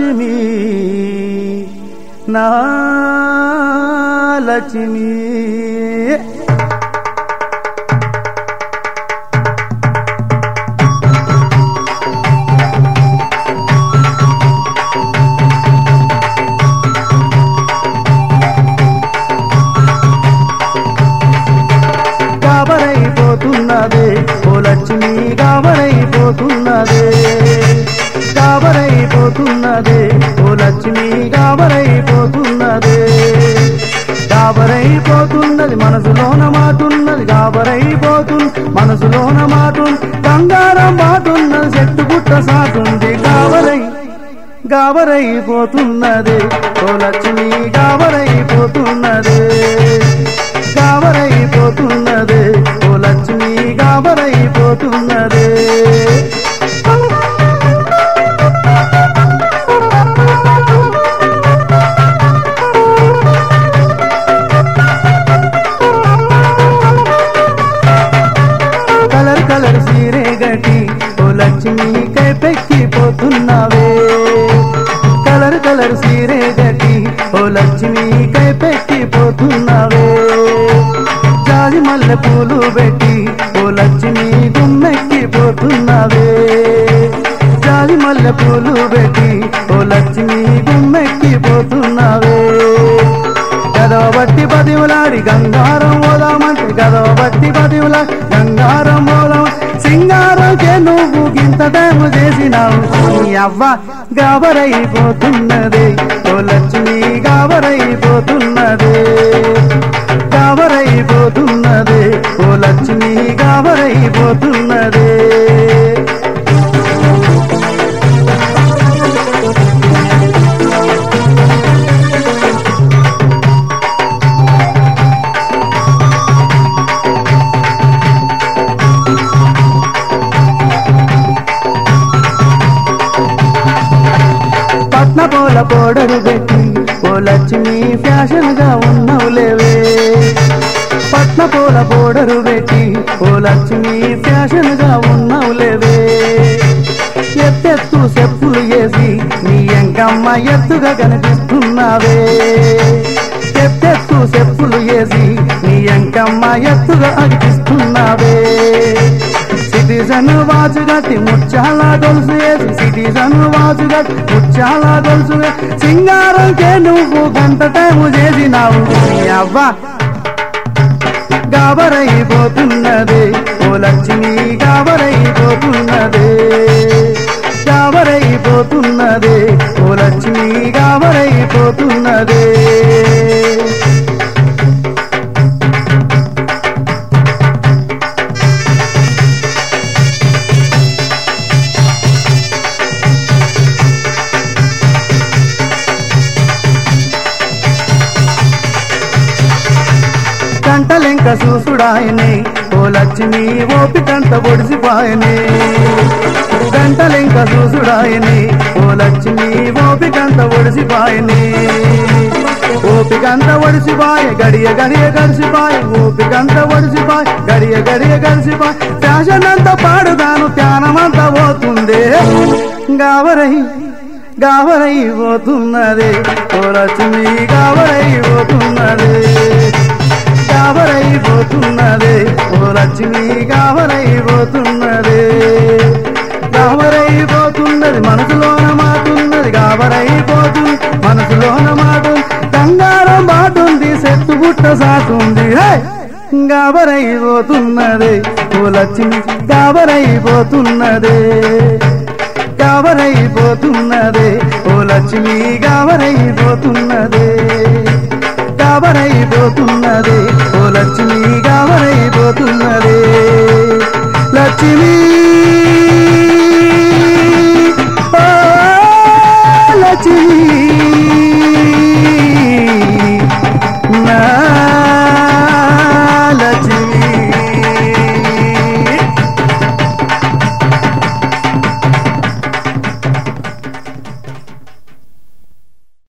లక్ష్మి నా లక్ష్మి గాబరైపోతున్నదే ఓ లక్ష్మి గాబరైపోతున్నదే గాబరైపోతున్నదే ఓ లక్ష్మి గాబరైపోతున్నదే గాబరైపోతున్నది మనసులోన మాటున్నది గాబరైపోతుంది మనసులోన మాటుంది బంగారం బాటున్నది చెట్టు గుట్ట సాటుంది గాబరై గాబరైపోతున్నదే ఓ లక్ష్మి గాబరైపోతున్నదే గాబరైపోతున్నదే ఓ లక్ష్మి గాబరైపోతున్నదే కలర్ కలర్ సీరే గటి ఓ లక్ష్మి కైపెక్కిపోతున్నావే కలర్ కలర్ సీరే గటి ఓ లక్ష్మి కైపెక్కిపోతున్నావే జాజి మల్లె పూలు పెట్టి ఓ లక్ష్మి గుమ్మెక్కిపోతున్నావే జాజి మల్లె పూలు పెట్టి ఓ లక్ష్మి గుమ్మెక్కిపోతున్నావే గదవ బట్టి పదివులాడి గంగారం ఓదామంటే గదవ బట్టి పదివులా గంగారం ఓదాం సింగారంకే నువ్వు గింత టైము చేసినావు నీ అవ్వ గాబరైపోతున్నదే ఓ లక్ష్మి గాబరైపోతున్నదే గాబరైపోతున్నదే ఓ లక్ష్మి గాబరైపోతున్నదే పట్న పోల పోడరు పెట్టి ఓ లక్ష్మి ఫ్యాషన్ గా ఉన్నవులేవే పట్న పోల పోడరు పెట్టి ఓ లక్ష్మి ఫ్యాషన్ గా ఉన్నవులేవే ఎత్తెత్తు చెప్పులు వేసి నీ ఎంకమ్మ ఎత్తుగా కనిపిస్తున్నావే ఎత్తెత్తు చెప్పులు వేసి నీ ఎంకమ్మ ఎత్తుగా అనిపిస్తున్నావే సిటిజన్ వాచు గట్టి ముచ్చాల గొలుసు వేసి సిటిజన్ వాచు గట్టి ముచ్చాల గొలుసు వేసి సింగారంకే నువ్వు గంట టైము చేసినావు నీ అవ్వ గాబరైపోతున్నదే ఓ లక్ష్మి గాబరైపోతున్నదే గాబరైపోతున్నదే ఓ లక్ష్మి గాబరైపోతున్నదే గంటలెంక చూసుడాయనే ఓ లక్ష్మి ఓపికంత ఒడిసిపాయనే గంటలెంక చూసుడాయనే ఓ లక్ష్మి ఓపికంత ఒడిసిపాయనే ఓపికంత ఒడిసిపాయ గడియ గడియ గడిసిపాయ ఓపికంత ఒడిసిపాయ గడియ గడియ గడిసిపాయ ఫ్యాషన్ అంతా పాడుదాను ధ్యానమంతా పోతుందే గావరై గావరై పోతున్నదే ఓ లక్ష్మి గావరై పోతున్నదే గాబరైపోతున్నదే ఓ లక్ష్మి గాబరైపోతున్నదే గాబరైపోతున్నది మనసులోన మాటున్నది గాబరైపోతుంది మనసులోన మాటు కంగారం బాటుంది సెట్టు గుట్ట సాటుంది హే! గాబరైపోతున్నదే ఓ లక్ష్మి గాబరైపోతున్నదే గాబరైపోతున్నదే ఓ లక్ష్మి గాబరైపోతున్నదే గాబరైపోతున్నదే ఓ లక్ష్మి గాబరైపోతున్నదే లక్ష్మి